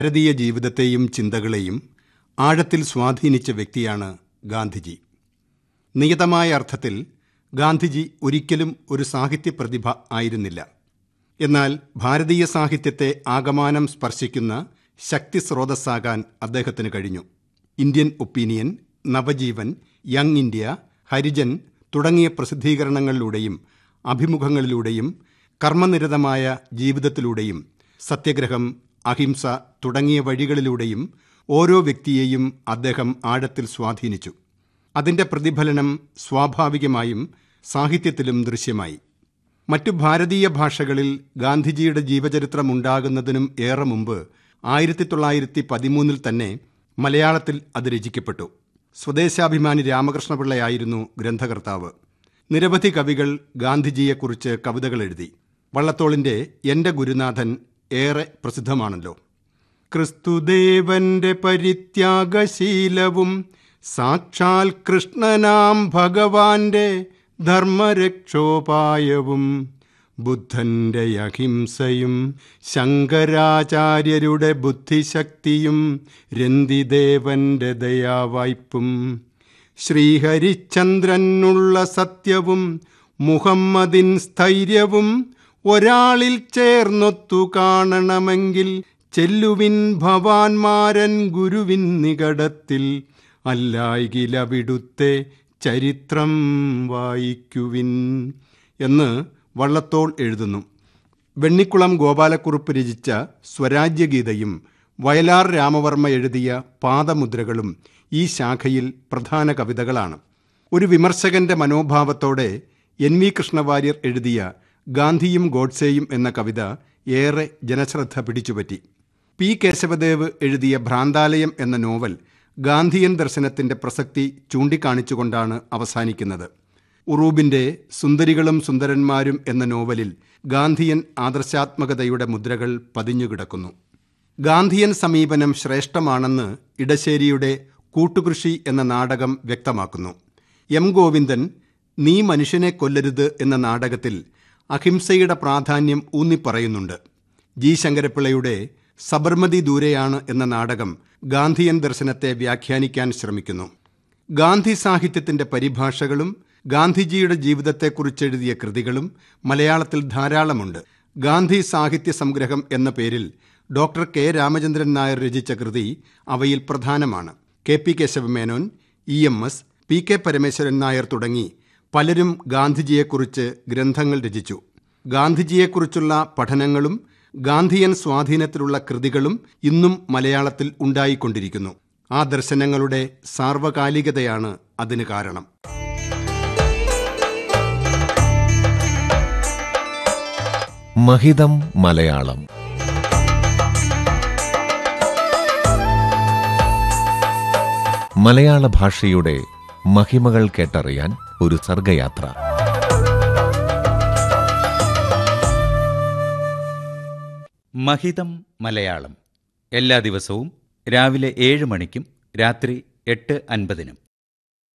ഭാരതീയ ജീവിതത്തെയും ചിന്തകളെയും ആഴത്തിൽ സ്വാധീനിച്ച വ്യക്തിയാണ് ഗാന്ധിജി നിയതമായ അർത്ഥത്തിൽ ഗാന്ധിജി ഒരിക്കലും ഒരു സാഹിത്യ പ്രതിഭ ആയിരുന്നില്ല എന്നാൽ ഭാരതീയ സാഹിത്യത്തെ ആകമാനം സ്പർശിക്കുന്ന ശക്തി സ്രോതസ്സാകാൻ അദ്ദേഹത്തിന് കഴിഞ്ഞു Indian Opinion Navajivan Young India Harijan തുടങ്ങിയ പ്രസിദ്ധീകരണങ്ങളിലൂടെയും അഭിമുഖങ്ങളിലൂടെയും കർമ്മനിരതമായ ജീവിതത്തിലൂടെയും സത്യഗ്രഹം അഹിംസ തുടങ്ങിയ വഴികളിലൂടെയും ഓരോ വ്യക്തിയെയും അദ്ദേഹം ആഴത്തിൽ സ്വാധീനിച്ചു അതിന്റെ പ്രതിഫലനം സ്വാഭാവികമായും സാഹിത്യത്തിലും ദൃശ്യമായി മറ്റു ഭാരതീയ ഭാഷകളിൽ ഗാന്ധിജിയുടെ ജീവചരിത്രം ഉണ്ടാകുന്നതിനും ഏറെ മുമ്പ് ആയിരത്തി തൊള്ളായിരത്തി പതിമൂന്നിൽ തന്നെ മലയാളത്തിൽ അത് രചിക്കപ്പെട്ടു സ്വദേശാഭിമാനി രാമകൃഷ്ണപിള്ളയായിരുന്നു ഗ്രന്ഥകർത്താവ് നിരവധി കവികൾ ഗാന്ധിജിയെക്കുറിച്ച് കവിതകൾ എഴുതി വള്ളത്തോളിന്റെ എന്റെ ഗുരുനാഥൻ ഏറെ പ്രസിദ്ധമാണല്ലോ ക്രിസ്തുദേവന്റെ പരിത്യാഗശീലവും സാക്ഷാൽ കൃഷ്ണനാം ഭഗവാന്റെ ധർമ്മരക്ഷോപായവും ബുദ്ധന്റെ അഹിംസയും ശങ്കരാചാര്യരുടെ ബുദ്ധിശക്തിയും രന്തിദേവന്റെ ദയാവായ്പും ശ്രീഹരിചന്ദ്രനുള്ള സത്യവും മുഹമ്മദിൻ സ്ഥൈര്യവും ഒരാളിൽ ചേർന്നൊത്തു കാണണമെങ്കിൽ ചെല്ലുവിൻ ഭവാൻമാരൻ ഗുരുവിൻ നികടത്തിൽ അല്ലായികിലവിടുത്തെ ചരിത്രം വായിക്കുവിൻ എന്ന് വള്ളത്തോൾ എഴുതുന്നു വെണ്ണിക്കുളം ഗോപാലക്കുറുപ്പ് രചിച്ച സ്വരാജ്യഗീതയും വയലാർ രാമവർമ്മ എഴുതിയ പാദമുദ്രകളും ഈ ശാഖയിൽ പ്രധാന കവിതകളാണ് ഒരു വിമർശകന്റെ മനോഭാവത്തോടെ എൻ വി കൃഷ്ണവാര്യർ എഴുതിയ ഗാന്ധിയും ഗോഡ്സെയും എന്ന കവിത ഏറെ ജനശ്രദ്ധ പിടിച്ചുപറ്റി പി കേശവദേവ് എഴുതിയ ഭ്രാന്താലയം എന്ന നോവൽ ഗാന്ധിയൻ ദർശനത്തിന്റെ പ്രസക്തി ചൂണ്ടിക്കാണിച്ചുകൊണ്ടാണ് അവസാനിക്കുന്നത് ഉറൂബിന്റെ സുന്ദരികളും സുന്ദരന്മാരും എന്ന നോവലിൽ ഗാന്ധിയൻ ആദർശാത്മകതയുടെ മുദ്രകൾ പതിഞ്ഞുകിടക്കുന്നു ഗാന്ധിയൻ സമീപനം ശ്രേഷ്ഠമാണെന്ന് ഇടശ്ശേരിയുടെ കൂട്ടുകൃഷി എന്ന നാടകം വ്യക്തമാക്കുന്നു എം ഗോവിന്ദൻ നീ മനുഷ്യനെ കൊല്ലരുത് എന്ന നാടകത്തിൽ അഹിംസയുടെ പ്രാധാന്യം ഊന്നിപ്പറയുന്നുണ്ട് ജി ശങ്കരപ്പിള്ളയുടെ സബർമതി ദൂരെയാണ് എന്ന നാടകം ഗാന്ധിയൻ ദർശനത്തെ വ്യാഖ്യാനിക്കാൻ ശ്രമിക്കുന്നു ഗാന്ധി സാഹിത്യത്തിന്റെ പരിഭാഷകളും ഗാന്ധിജിയുടെ ജീവിതത്തെക്കുറിച്ചെഴുതിയ കൃതികളും മലയാളത്തിൽ ധാരാളമുണ്ട് ഗാന്ധി സാഹിത്യ സംഗ്രഹം എന്ന പേരിൽ ഡോക്ടർ കെ രാമചന്ദ്രൻ നായർ രചിച്ച കൃതി അവയിൽ പ്രധാനമാണ് K P Kesavamenon E M S P K Parameswaran Nair തുടങ്ങി പലരും ഗാന്ധിജിയെക്കുറിച്ച് ഗ്രന്ഥങ്ങൾ രചിച്ചു ഗാന്ധിജിയെക്കുറിച്ചുള്ള പഠനങ്ങളും ഗാന്ധിയൻ സ്വാധീനത്തിലുള്ള കൃതികളും ഇന്നും മലയാളത്തിൽ ഉണ്ടായിക്കൊണ്ടിരിക്കുന്നു ആ ദർശനങ്ങളുടെ സാർവകാലികതയാണ് അതിന് കാരണം മഹിതം മലയാളം മലയാള ഭാഷയുടെ മഹിമകൾ കേട്ടറിയാൻ ഒരു സർഗയാത്ര മഹിതം മലയാളം എല്ലാ ദിവസവും രാവിലെ ഏഴ് മണിക്കും രാത്രി എട്ട് അൻപതിനും